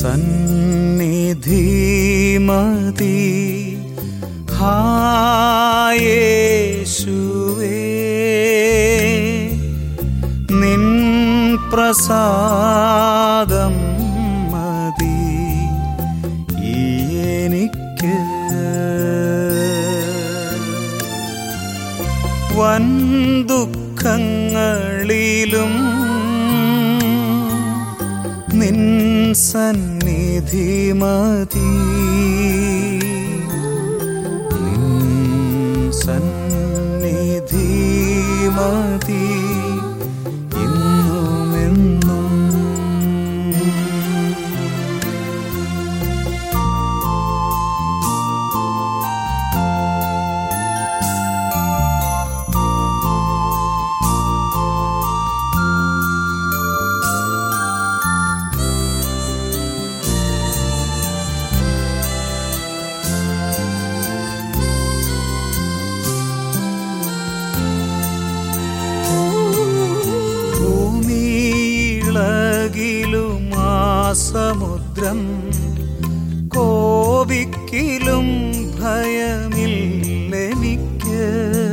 സന്നിധി മതി ഹായേശുവേ നിൻ പ്രസാദം മതി ഈ എനിക്ക് വൻ ദുഃഖങ്ങളിലും നിൻ സന്നിധി മതി നിൻ സന്നിധി മതി ഇന്നുമെന്നും ഭൂമിയിളകിലും ആ സമുദ്രം കോപിക്കിലും ഭയമില്ലെനിക്ക്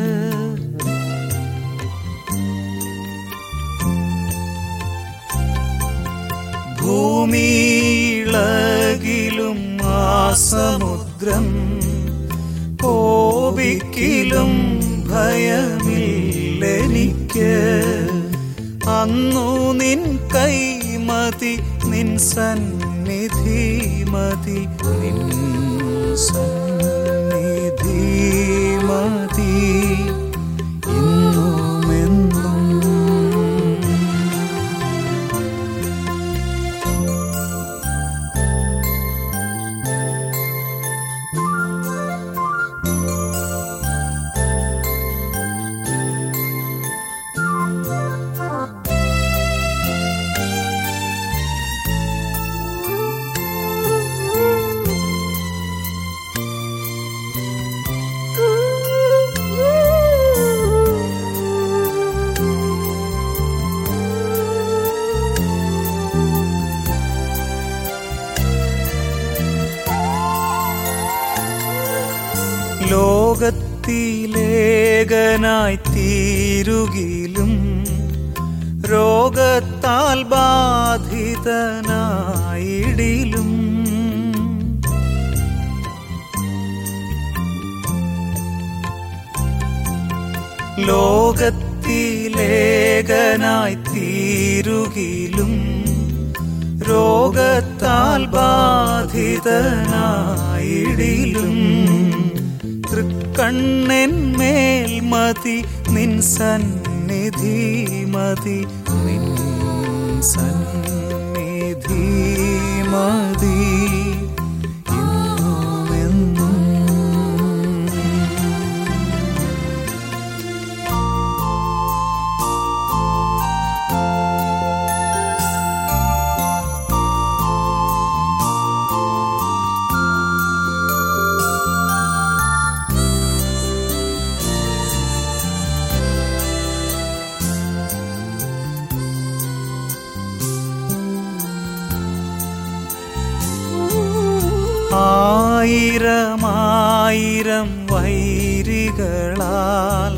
ഭൂമിയിളകിലും ആ സമുദ്രം കോപിക്കിലും ഭയമില്ലെനിക്ക് അന്നു നിൻ കൈമതി നിൻ സന്നിധി മതി നിൻ സന്നിധി മതി ഇന്നുമെന്നും ലോകത്തിലേകനായി തീരുകിലും രോഗത്താൽ ബാധിതനായിടിലും ലോകത്തിലേകനായി തീരുകിലും രോഗത്താൽ ബാധിതനായിടിലും തൃക്കണ്ണന്മേൽ മതി നിൻ സന്നിധി മതി നിൻ സന്നിധി മതി ഇന്നുമെന്നും ആയിരമായിരം വൈരികളാൽ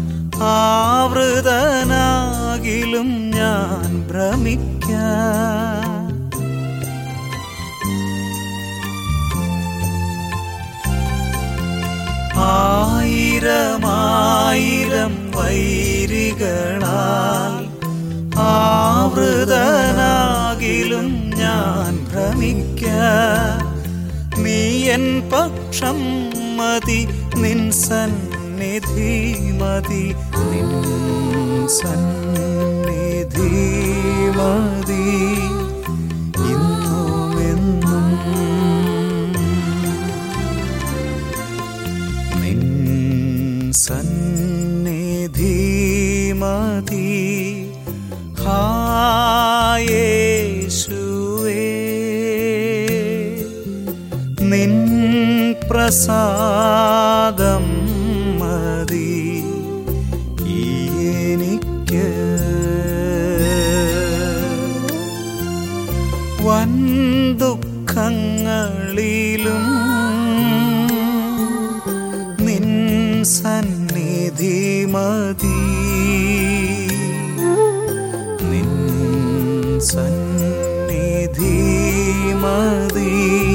ആവൃതനാകിലും ഞാൻ ഭ്രമിക്കാം ആയിരമായിരം വൈരികളാൽ ആവൃതനാകിലും ഞാൻ ഭ്രമിക്ക നീ എൻ പക്ഷം മതി നിൻ സന്നിധി മതി നിൻ സന്നിധി മതി ഇന്നുമെന്നും നിൻ സന്നിധി മതി ഹായേശുവേ നിൻ പ്രസാദം മതി ഈ എനിക്ക് വൻ ദുഃഖ മതി നിൻ സന്നിധി മതി